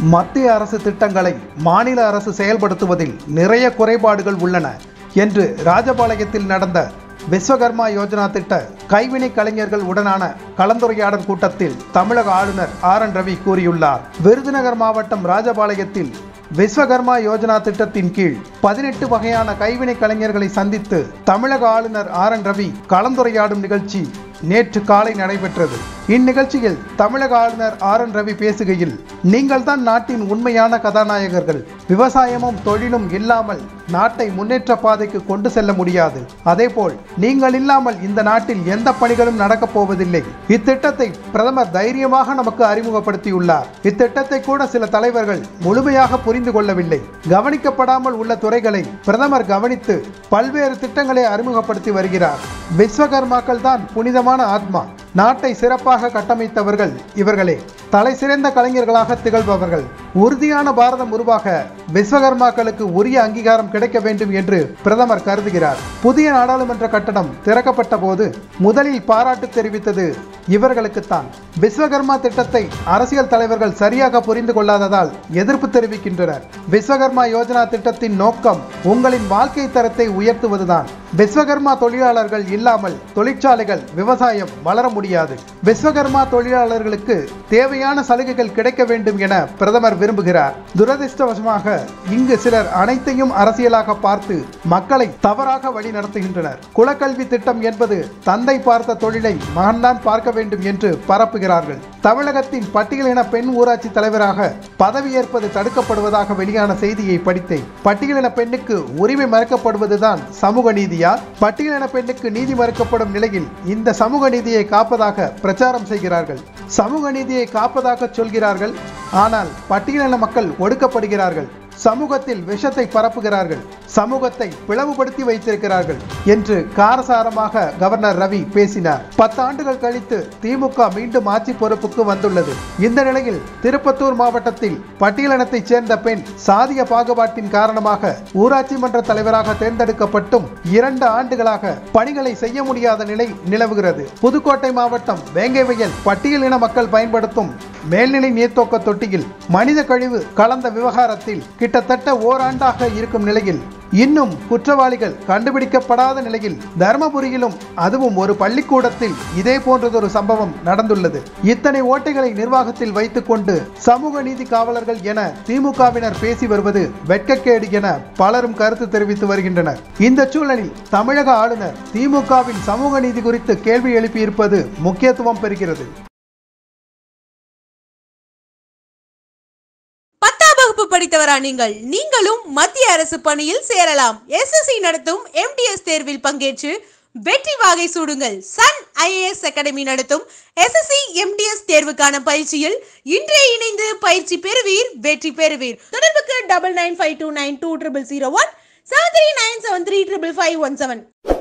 மத்திய அரசு திட்டங்களை மாநில அரசு செயல்படுத்துவதில் நிறைய குறைபாடுகள் உள்ளன என்று ராஜபாளையத்தில் நடந்த விஸ்வகர்மா யோஜனா திட்ட கைவினை கலைஞர்கள் உடனான கலந்துரையாடல் கூட்டத்தில் தமிழக ஆளுநர் ஆர் என் ரவி கூறியுள்ளார் விருதுநகர் மாவட்டம் ராஜபாளையத்தில் விஸ்வகர்மா யோஜனா திட்டத்தின் கீழ் பதினெட்டு வகையான கைவினை கலைஞர்களை சந்தித்து தமிழக ஆளுநர் ஆர் என் ரவி கலந்துரையாடும் நிகழ்ச்சி நேற்று காலை நடைபெற்றது இந்நிகழ்ச்சியில் தமிழக ஆளுநர் ஆர் என் ரவி பேசுகையில் நீங்கள் தான் நாட்டின் உண்மையான கதாநாயகர்கள் விவசாயமும் தொழிலும் இல்லாமல் நாட்டை முன்னேற்ற பாதைக்கு கொண்டு செல்ல முடியாது அதேபோல் நீங்கள் இல்லாமல் இந்த நாட்டில் எந்த பணிகளும் நடக்கப் போவதில்லை இத்திட்டத்தை பிரதமர் தைரியமாக நமக்கு அறிமுகப்படுத்தியுள்ளார் இத்திட்டத்தை கூட சில தலைவர்கள் முழுமையாக புரிந்து கொள்ளவில்லை கவனிக்கப்படாமல் உள்ள துறைகளை பிரதமர் கவனித்து பல்வேறு திட்டங்களை அறிமுகப்படுத்தி வருகிறார் விஸ்வகர்மாக்கள் தான் புனிதமான ஆத்மா நாட்டை சிறப்பாக கட்டமைத்தவர்கள் இவர்களே தலை சிறந்த கலைஞர்களாக திகழ்பவர்கள் உறுதியான பாரதம் உருவாக விஸ்வகர்மாக்களுக்கு உரிய அங்கீகாரம் கிடைக்க வேண்டும் என்று பிரதமர் கருதுகிறார் புதிய நாடாளுமன்ற கட்டடம் திறக்கப்பட்ட போது முதலில் பாராட்டு தெரிவித்தது இவர்களுக்குத்தான் விஸ்வகர்மா திட்டத்தை அரசியல் தலைவர்கள் சரியாக புரிந்து கொள்ளாததால் எதிர்ப்பு தெரிவிக்கின்றனர் விஸ்வகர்மா யோஜனா திட்டத்தின் நோக்கம் உங்களின் வாழ்க்கை தரத்தை உயர்த்துவதுதான் விஸ்வகர்மா தொழிலாளர்கள் இல்லாமல் தொழிற்சாலைகள் விவசாயம் வளர முடியாது விஸ்வகர்மா தொழிலாளர்களுக்கு தேவையான சலுகைகள் கிடைக்க வேண்டும் என பிரதமர் விரும்புகிறார் துரதிர்ஷ்டவசமாக இங்கு சிலர் அனைத்தையும் அரசியலாக பார்த்து மக்களை தவறாக வழி நடத்துகின்றனர் குலக்கல்வி திட்டம் என்பது தந்தை பார்த்த தொழிலை மகன்தான் பார்க்க வேண்டும் என்று பரப்புகிறார்கள் தமிழகத்தின் பட்டியலின பெண் ஊராட்சி தலைவராக பதவியேற்பது தடுக்கப்படுவதாக வெளியான செய்தியை படித்தேன் பட்டியலின பெண்ணுக்கு உரிமை மறுக்கப்படுவதுதான் சமூக நீதியா பட்டியலின பெண்ணுக்கு நீதி மறுக்கப்படும் நிலையில் இந்த சமூக நீதியை காப்பதாக பிரச்சாரம் செய்கிறார்கள் சமூக நீதியை காப்பதாக சொல்கிறார்கள் ஆனால் பட்டியலின மக்கள் ஒடுக்கப்படுகிறார்கள் சமூகத்தில் விஷத்தை பரப்புகிறார்கள் சமூகத்தை பிளவுபடுத்தி வைத்திருக்கிறார்கள் என்று காரசாரமாக கவர்னர் ரவி பேசினார் பத்தாண்டுகள் கழித்து திமுக மீண்டும் ஆட்சி பொறுப்புக்கு வந்துள்ளது இந்த நிலையில் திருப்பத்தூர் மாவட்டத்தில் பட்டியலினத்தைச் சேர்ந்த பெண் சாதிய பாகுபாட்டின் காரணமாக ஊராட்சி மன்ற தலைவராக தேர்ந்தெடுக்கப்பட்டும் இரண்டு ஆண்டுகளாக பணிகளை செய்ய முடியாத நிலை நிலவுகிறது புதுக்கோட்டை மாவட்டம் வேங்கைவயல் பட்டியலின மக்கள் பயன்படுத்தும் மேல்நிலை நீர்த்தோக்க தொட்டியில் மனித கழிவு கலந்த விவகாரத்தில் கிட்டத்தட்ட ஓராண்டாக இருக்கும் நிலையில் இன்னும் குற்றவாளிகள் கண்டுபிடிக்கப்படாத நிலையில் தர்மபுரியிலும் அதுவும் ஒரு பள்ளிக்கூடத்தில் இதே போன்றதொரு சம்பவம் நடந்துள்ளது இத்தனை ஓட்டைகளை நிர்வாகத்தில் வைத்துக்கொண்டு சமூக நீதி காவலர்கள் என திமுகவினர் பேசி வருவது வெட்கக்கேடு என பலரும் கருத்து தெரிவித்து வருகின்றனர் இந்த சூழலில் தமிழக ஆளுநர் திமுகவின் சமூக நீதி குறித்து கேள்வி எழுப்பியிருப்பது முக்கியத்துவம் பெறுகிறது பத்தாம் வகுப்பு படித்தவரா நீங்கள் நீங்களும் மத்திய அரசு பணியில் சேரலாம் எஸ்எஸ்சி நடத்தும் எம்டிஎஸ் தேர்வில் பங்கேற்று வெற்றி வாகை சூடுங்கள் சன் ஐஏஎஸ் அகாடமி நடத்தும் எஸ்எஸ்சி எம்டிஎஸ் தேர்வுக்கான பயிற்சியில் இன்றே இணைந்து பயிற்சி பெறுவீர் வெற்றி பெறுவீர் தொடர்புக்கு double nine five two nine two triple zero one seven three nine seven three triple five one seven